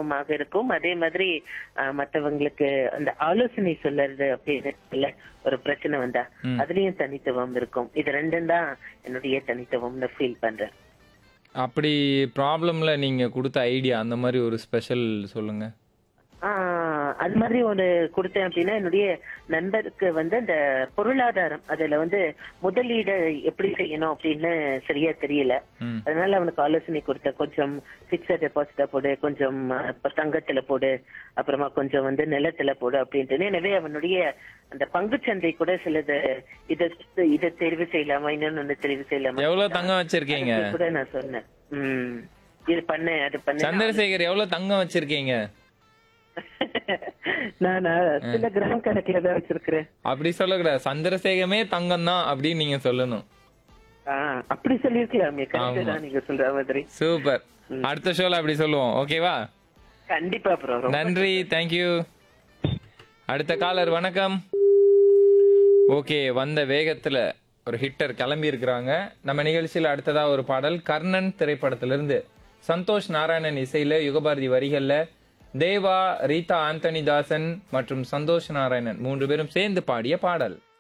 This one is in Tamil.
தனித்துவமாக இருக்கும் அதே மாதிரி அஹ், மத்தவங்களுக்கு அந்த ஆலோசனை சொல்றது அப்படின்னு ஒரு பிரச்சனை வந்தா ம். அதுலயும் தனித்துவம் இருக்கும் இது ரெண்டும் தான் என்னுடைய தனித்துவம்னு ஃபீல் பண்றேன் அப்படி ப்ராப்ளம்ல நீங்க கொடுத்த ஐடியா அந்த மாதிரி ஒரு ஸ்பெஷல் சொல்லுங்க ஆஹ் அது மாதிரி ஒரு கொடுத்தேன் அப்படின்னா என்னுடைய நண்பருக்கு வந்து அந்த பொருளாதாரம் அதுல வந்து முதலீடு எப்படி செய்யணும் அப்படின்னு சரியா தெரியல ம் அதனால அவனுக்கு ஆலோசனை கொடுத்த கொஞ்சம் பிக்சட் டெபாசிட்டா போடு கொஞ்சம் அஹ், இப்ப தங்கத்துல போடு அப்புறமா கொஞ்சம் வந்து நிலத்துல போடு அப்படின்ட்டு எனவே அவனுடைய அந்த பங்குச்சந்தை கூட சிலது இத இதை தெரிவு செய்யலாமா இன்னொன்னு ஒண்ணு தெரிவு செய்யலாமா எவ்வளவு தங்கம் வச்சிருக்கீங்க அதுக்கு கூட நான் சொன்னேன் உம் இது பண்ணேன் அது பண்ணேன் சந்திரசேகர் எவ்வளவு தங்கம் வச்சிருக்கீங்க நான் சில கிராம் கணக்குல தான் வச்சிருக்கிறேன் அப்படி சொல்லக்கூடாது சந்திரசேகமே தங்கம் தான் அப்படின்னு நீங்க சொல்லணும் ஆஹ் அப்படி சொல்லிருக்கலாமே கரெக்ட் தான் நீங்க சொல்ற மாதிரி சூப்பர் அடுத்த ஷோல அப்படி சொல்லுவோம் ஓகேவா கண்டிப்பா ப்ரோ நன்றி தேங்க்யூ அடுத்த காலர் வணக்கம் ஓகே வந்த வேகத்துல ஒரு ஹிட்டர் கிளம்பி இருக்கிறாங்க நம்ம நிகழ்ச்சியில அடுத்ததா ஒரு பாடல் கர்ணன் திரைப்படத்திலிருந்து சந்தோஷ் நாராயணன் இசையில யுகபாரதி வரிகள்ல தேவா ரீதா ஆந்தனி தாசன் மற்றும் சந்தோஷ் நாராயணன் மூன்று பேரும் சேர்ந்து பாடிய பாடல்